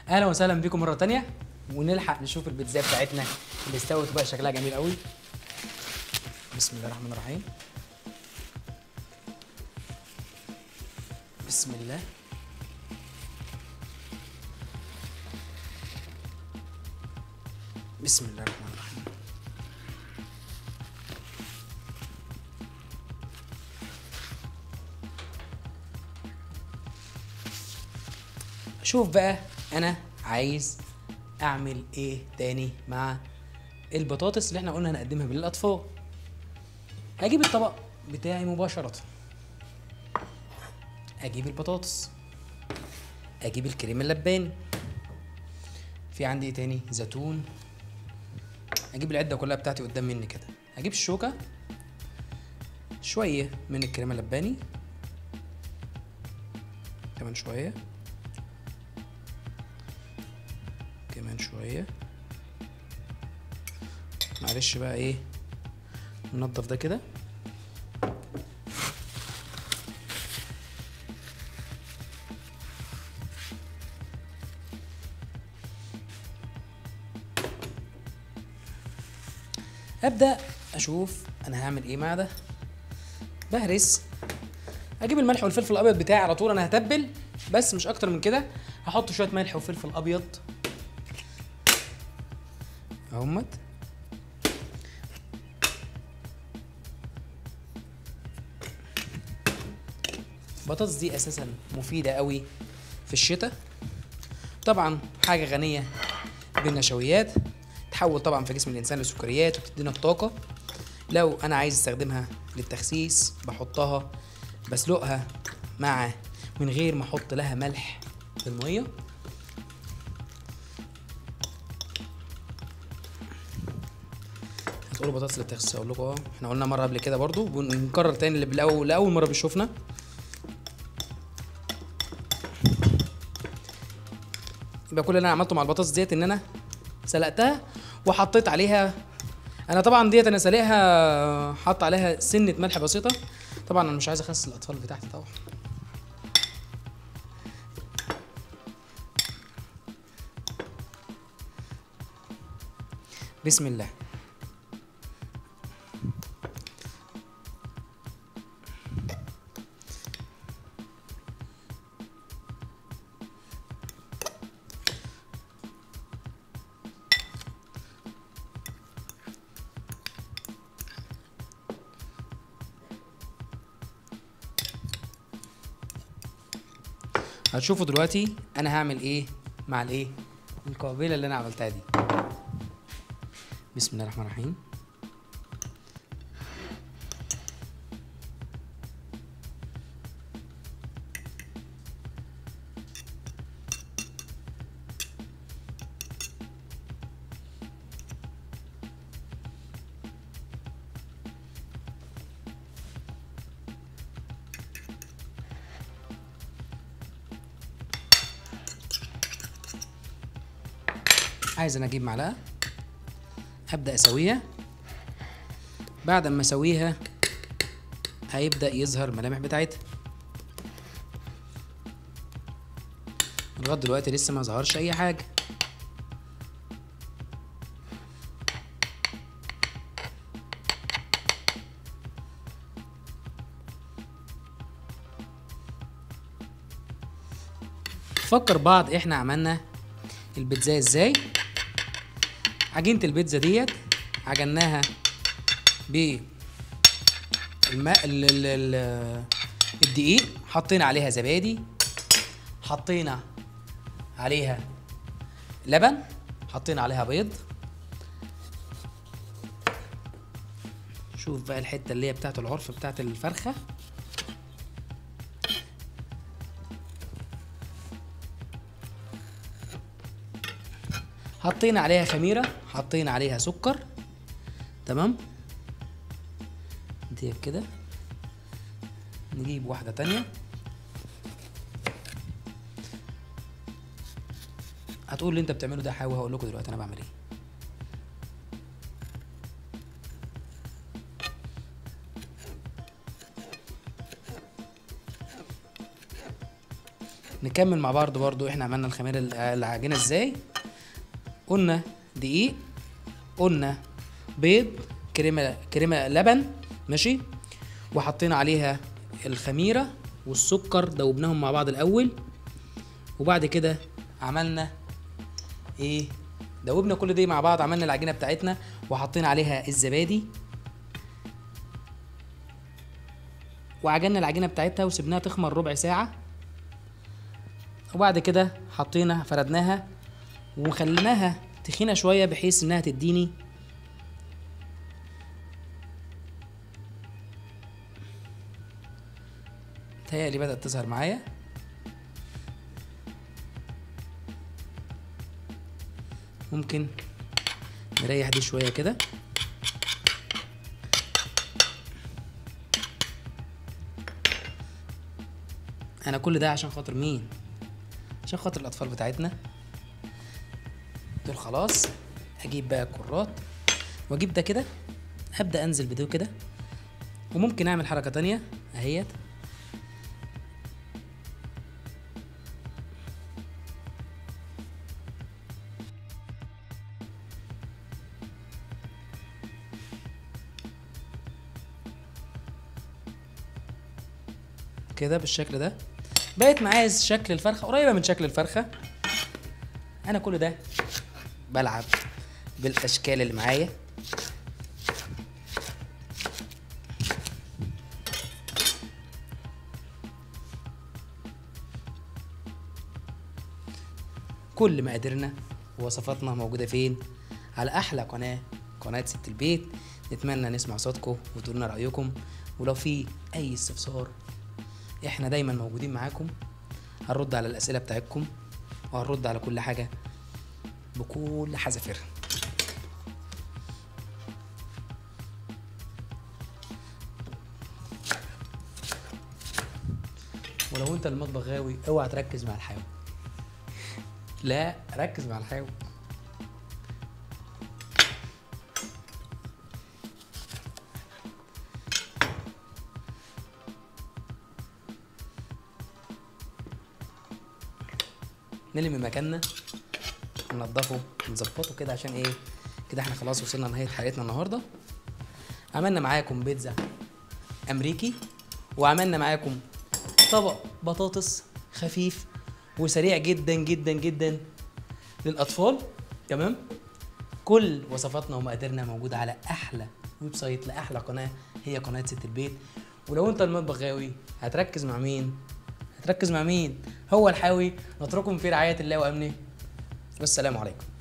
اهلا وسهلا بكم مره تانية ونلحق نشوف البيتزا بتاعتنا اللي استوت وبقى شكلها جميل قوي بسم الله الرحمن الرحيم بسم الله بسم الله الرحمن الرحيم شوف بقى انا عايز اعمل ايه تاني مع البطاطس اللي احنا قلنا هنقدمها للاطفال هجيب الطبق بتاعي مباشرة اجيب البطاطس اجيب الكريم اللباني في عندي ايه تاني زيتون اجيب العده كلها بتاعتي قدام مني كده اجيب الشوكه شويه من الكريم اللباني كمان شويه كمان شويه معلش بقى ايه ننضف ده كده ابدا اشوف انا هعمل ايه مع ده بهرس اجيب الملح والفلفل الابيض بتاعي على طول انا هتبل بس مش اكتر من كده هحط شويه ملح وفلفل ابيض اهمت البطاطس دي اساسا مفيده قوي في الشتاء طبعا حاجه غنيه بالنشويات تحول طبعا في جسم الانسان لسكريات وبتدينا الطاقه لو انا عايز استخدمها للتخسيس بحطها بسلقها مع من غير ما احط لها ملح في الميه هتقولوا بطاطس للتخسيس اقول لكم اه احنا قلنا مره قبل كده برضو ونكرر تاني اللي بالاول لاول مره بنشوفنا يبقى كل اللي انا عملته مع البطاطس ديت ان انا سلقتها وحطيت عليها انا طبعا ديت انا سالقها حط عليها سنه ملح بسيطه طبعا انا مش عايز اخسس الاطفال بتاعتي طبعا بسم الله هتشوفوا دلوقتي انا هعمل ايه مع الايه القابله اللي انا عملتها دي بسم الله الرحمن الرحيم عايز انا اجيب معلقه ابدا اسويها بعد ما اسويها هيبدا يظهر الملامح بتاعتها لغايه دلوقتي لسه ما ظهرش اي حاجه فكر بعض احنا عملنا البيتزا ازاي عجينة البيتزا ديت عجناها ب الماء ال ال ال الدقيق حطينا عليها زبادي حطينا عليها لبن حطينا عليها بيض شوف بقى الحتة اللي هي بتاعت العرف بتاعت الفرخة حطينا عليها خميرة حطينا عليها سكر تمام دي كده نجيب واحدة تانية هتقول اللي انت بتعمله ده حاوي هقول لكم دلوقتي انا بعمل ايه نكمل مع بعض برضو احنا عملنا الخميره ال- العجينه ازاي قلنا دقيق قلنا بيض كريمه كريمه لبن ماشي وحطينا عليها الخميره والسكر دوبناهم مع بعض الاول وبعد كده عملنا ايه دوبنا كل دي مع بعض عملنا العجينه بتاعتنا وحطينا عليها الزبادي وعجننا العجينه بتاعتها وسبناها تخمر ربع ساعه وبعد كده حطينا فردناها وخليناها تخينه شويه بحيث انها تديني تهيألي بدأت تظهر معايا ممكن نريح دي شوية كده أنا كل ده عشان خاطر مين؟ عشان خاطر الأطفال بتاعتنا دول خلاص أجيب بقى الكرات وأجيب ده كده أبدأ أنزل بدو كده وممكن أعمل حركة تانية أهيت كده بالشكل ده بقت معايا شكل الفرخه قريبه من شكل الفرخه انا كل ده بلعب بالاشكال اللي معايا كل مقاديرنا ووصفاتنا موجوده فين على احلى قناه قناه ست البيت نتمنى نسمع صوتكم وتقولوا لنا رايكم ولو في اي استفسار احنا دايما موجودين معاكم هنرد على الاسئله بتاعتكم وهنرد على كل حاجه بكل حذافيرها ولو انت المطبخ غاوي اوعى تركز مع الحاوي لا ركز مع الحاوي نلم مكاننا ننضفه نظبطه كده عشان ايه كده احنا خلاص وصلنا لنهايه حلقتنا النهارده عملنا معاكم بيتزا امريكي وعملنا معاكم طبق بطاطس خفيف وسريع جدا جدا جدا للاطفال تمام كل وصفاتنا ومقاديرنا موجوده على احلى ويب سايت لاحلى قناه هي قناه ست البيت ولو انت المطبخ غاوي هتركز مع مين هتركز مع مين هو الحاوي نترككم في رعايه الله وامنه والسلام عليكم